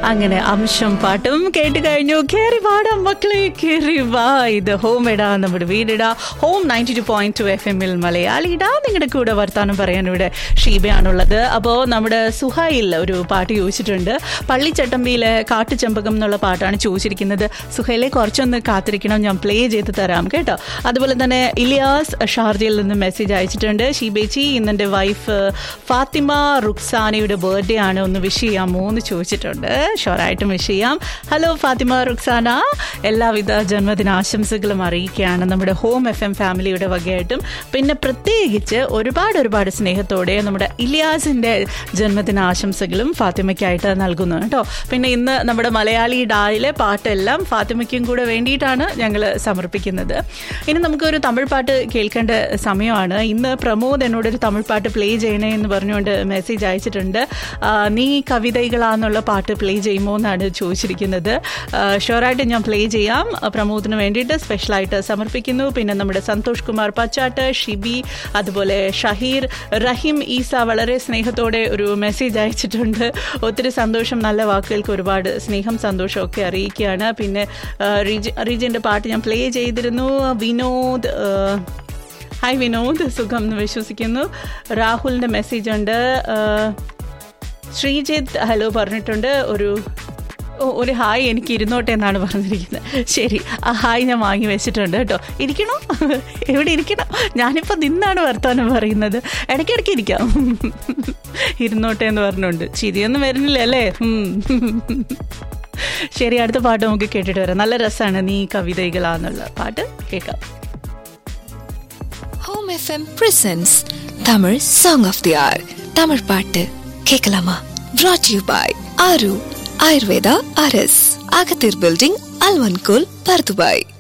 അങ്ങനെ അംശം പാട്ടും കേട്ട് കഴിഞ്ഞു കേറി പാടാം മക്കളെ കേറി വാ ഇത് ഹോം ഇടാ നമ്മുടെ വീടിടാ home ninety two point two F എമ്മിൽ മലയാളി ഇടാ നിങ്ങളുടെ കൂടെ വർത്താനം പറയാൻ ഇവിടെ ഷീബയാണുള്ളത് അപ്പോൾ നമ്മുടെ സുഹൈൽ ഒരു പാട്ട് ചോദിച്ചിട്ടുണ്ട് പള്ളിച്ചട്ടമ്പിയിലെ കാട്ടുചെമ്പകം എന്നുള്ള പാട്ടാണ് ചോദിച്ചിരിക്കുന്നത് സുഹൈലെ കുറച്ചൊന്ന് കാത്തിരിക്കണം ഞാൻ പ്ലേ ചെയ്ത് തരാം കേട്ടോ അതുപോലെ തന്നെ ഇലിയാസ് ഷാർജയിൽ നിന്ന് മെസ്സേജ് അയച്ചിട്ടുണ്ട് ഷീബേച്ചി ഇന്നെൻ്റെ വൈഫ് ഫാത്തിമ റുക്സാനയുടെ ബർത്ത്ഡേ ആണ് ഒന്ന് വിഷ് ചെയ്യാമോ എന്ന് ചോദിച്ചിട്ടുണ്ട് ഷുവറായിട്ടും വിഷ് ചെയ്യാം ഹലോ ഫാത്തിമ റുക്സാന എല്ലാവിധ ജന്മദിനാശംസകളും അറിയിക്കുകയാണ് നമ്മുടെ ഹോം എഫ് എം ഫാമിലിയുടെ വകയായിട്ടും പിന്നെ പ്രത്യേകിച്ച് ഒരുപാട് ഒരുപാട് സ്നേഹത്തോടെ നമ്മുടെ ഇലിയാസിൻ്റെ ജന്മദിനാശംസകളും ഫാത്തിമയ്ക്കായിട്ട് നൽകുന്നു കേട്ടോ പിന്നെ ഇന്ന് നമ്മുടെ മലയാളി ഡായിലെ പാട്ടെല്ലാം ഫാത്തിമയ്ക്കും കൂടെ വേണ്ടിയിട്ടാണ് ഞങ്ങൾ സമർപ്പിക്കുന്നത് ഇനി നമുക്കൊരു തമിഴ് പാട്ട് കേൾക്കേണ്ട സമയമാണ് ഇന്ന് പ്രമോദ് എന്നോടൊരു തമിഴ് പാട്ട് പ്ലേ ചെയ്യണേ എന്ന് പറഞ്ഞുകൊണ്ട് മെസ്സേജ് അയച്ചിട്ടുണ്ട് ആ, നീ കവിതകളാന്നുള്ള പാട്ട് പ്ലേ ചെയ്യുമോ എന്നാണ് ചോദിച്ചിരിക്കുന്നത് ഷുവറായിട്ട് ഞാൻ പ്ലേ ചെയ്യാം പ്രമോദിന് വേണ്ടിയിട്ട് സ്പെഷ്യലായിട്ട് സമർപ്പിക്കുന്നു പിന്നെ നമ്മുടെ സന്തോഷ് കുമാർ പച്ചാട്ട് ഷിബി അതുപോലെ ഷഹീർ റഹീം ഈസ വളരെ സ്നേഹത്തോടെ ഒരു മെസ്സേജ് അയച്ചിട്ടുണ്ട് ഒത്തിരി സന്തോഷം നല്ല വാക്കുകൾക്ക് ഒരുപാട് സ്നേഹം സന്തോഷം ഒക്കെ അറിയിക്കുകയാണ് പിന്നെ ആ, റിജി റിജിൻ്റെ പാട്ട് ഞാൻ പ്ലേ ചെയ്തിരുന്നു വിനോദ് ആ, ഹായ് വിനോദ് സുഖം എന്ന് വിശ്വസിക്കുന്നു രാഹുലിൻ്റെ മെസ്സേജ് ഉണ്ട് ആ, ശ്രീജിത്ത് ഹലോ പറഞ്ഞിട്ടുണ്ട് ഒരു ഓ- ഒരു ഹായ് എനിക്ക് ഇരുന്നോട്ടെ എന്നാണ് പറഞ്ഞിരിക്കുന്നത് ശരി ആ ഹായ് ഞാൻ വാങ്ങി വെച്ചിട്ടുണ്ട് കേട്ടോ ഇരിക്കണോ എവിടെ ഇരിക്കണം ഞാനിപ്പോൾ നിന്നാണ് വർത്തമാനം പറയുന്നത് ഇടയ്ക്കിടയ്ക്ക് ഇരിക്കാം ഇരുന്നോട്ടെ എന്ന് പറഞ്ഞുകൊണ്ട് ചിരിയൊന്നും വരുന്നില്ല അല്ലേ ഉം. ശരി അടുത്ത പാട്ട് നമുക്ക് കേട്ടിട്ട് വരാം നല്ല രസമാണ് നീ കവിതകളാന്നുള്ള പാട്ട് കേൾക്കാം home FM presents Tamil song of the hour Tamil பாட்டு கேட்கலாமா brought யூ பாய் ஆரு ஆயுர்வேதா அரஸ் அகத்தீர் பில்டிங் அல்வன்கோல் பர்துபாய்